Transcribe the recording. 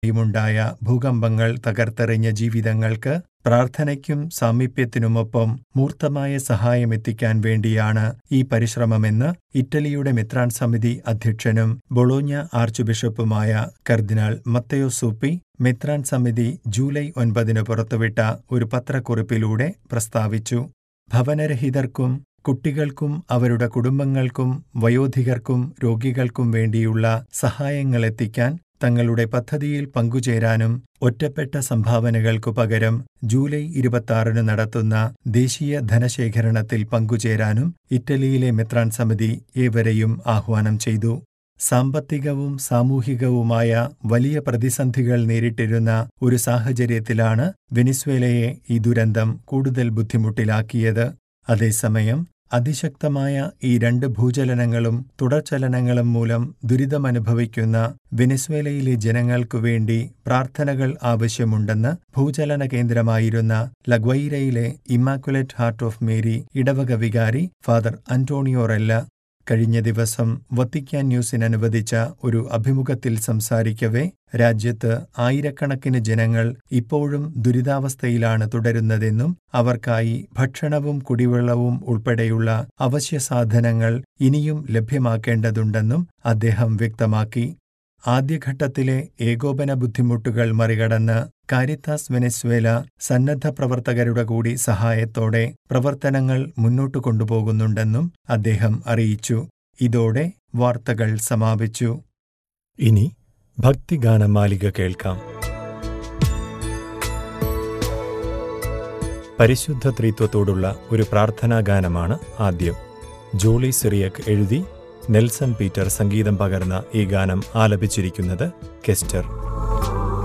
യുമുണ്ടായ ഭൂകമ്പങ്ങൾ തകർത്തെറിഞ്ഞ ജീവിതങ്ങൾക്ക് പ്രാർത്ഥനയ്ക്കും സാമീപ്യത്തിനുമൊപ്പം മൂർത്തമായ സഹായമെത്തിക്കാൻ വേണ്ടിയാണ് ഈ പരിശ്രമമെന്ന് ഇറ്റലിയുടെ മെത്രാൻ സമിതി അധ്യക്ഷനും ബൊളോഞ്ഞ ആർച്ച് ബിഷപ്പുമായ കർദിനാൾ മത്തയോ സൂപ്പി മെത്രാൻ സമിതി ജൂലൈ ഒൻപതിന് പുറത്തുവിട്ട ഒരു പത്രക്കുറിപ്പിലൂടെ പ്രസ്താവിച്ചു ഭവനരഹിതർക്കും കുട്ടികൾക്കും അവരുടെ കുടുംബങ്ങൾക്കും വയോധികർക്കും രോഗികൾക്കും വേണ്ടിയുള്ള സഹായങ്ങളെത്തിക്കാൻ തങ്ങളുടെ പദ്ധതിയിൽ പങ്കുചേരാനും ഒറ്റപ്പെട്ട സംഭാവനകൾക്കു പകരം ജൂലൈ ഇരുപത്തിയാറിന് നടത്തുന്ന ദേശീയ ധനശേഖരണത്തിൽ പങ്കുചേരാനും ഇറ്റലിയിലെ മെത്രാൻ സമിതി ഏവരെയും ആഹ്വാനം ചെയ്തു സാമ്പത്തികവും സാമൂഹികവുമായ വലിയ പ്രതിസന്ധികൾ നേരിട്ടിരുന്ന ഒരു സാഹചര്യത്തിലാണ് വെനിസ്വേലയെ ഈ ദുരന്തം കൂടുതൽ ബുദ്ധിമുട്ടിലാക്കിയത് അതേസമയം അതിശക്തമായ ഈ രണ്ട് ഭൂചലനങ്ങളും തുടർചലനങ്ങളും മൂലം ദുരിതമനുഭവിക്കുന്ന വെനസ്വേലയിലെ ജനങ്ങൾക്കു വേണ്ടി പ്രാർത്ഥനകൾ ആവശ്യമുണ്ടെന്ന് ഭൂചലന കേന്ദ്രമായിരുന്ന ലഗ്വൈരയിലെ ഇമ്മാക്കുലേറ്റ് ഹാർട്ട് ഓഫ് മേരി ഇടവക വികാരി ഫാദർ അന്റോണിയോ റെല്ല കഴിഞ്ഞ ദിവസം വത്തിക്കാൻ ന്യൂസിന് അനുവദിച്ച ഒരു അഭിമുഖത്തിൽ സംസാരിക്കവേ രാജ്യത്ത് ആയിരക്കണക്കിന് ജനങ്ങൾ ഇപ്പോഴും ദുരിതാവസ്ഥയിലാണ് തുടരുന്നതെന്നും അവർക്കായി ഭക്ഷണവും കുടിവെള്ളവും ഉൾപ്പെടെയുള്ള അവശ്യ സാധനങ്ങൾ ഇനിയും ലഭ്യമാക്കേണ്ടതുണ്ടെന്നും അദ്ദേഹം വ്യക്തമാക്കി ആദ്യഘട്ടത്തിലെ ഏകോപന ബുദ്ധിമുട്ടുകൾ മറികടന്ന് കാരിത്താസ് വെനസ്വേല സന്നദ്ധ പ്രവർത്തകരുടെ കൂടി സഹായത്തോടെ പ്രവർത്തനങ്ങൾ മുന്നോട്ടു കൊണ്ടുപോകുന്നുണ്ടെന്നും അദ്ദേഹം അറിയിച്ചു ഇതോടെ വാർത്തകൾ സമാപിച്ചു ഇനി ഭക്തിഗാനമാലിക കേൾക്കാം പരിശുദ്ധ ത്രിത്വത്തോടുള്ള ഒരു പ്രാർത്ഥനാഗാനമാണ് ആദ്യം ജോളി സിറിയക് എഴുതി നെൽസൺ പീറ്റർ സംഗീതം പകർന്ന ഈ ഗാനം ആലപിച്ചിരിക്കുന്നത് കെസ്റ്റർ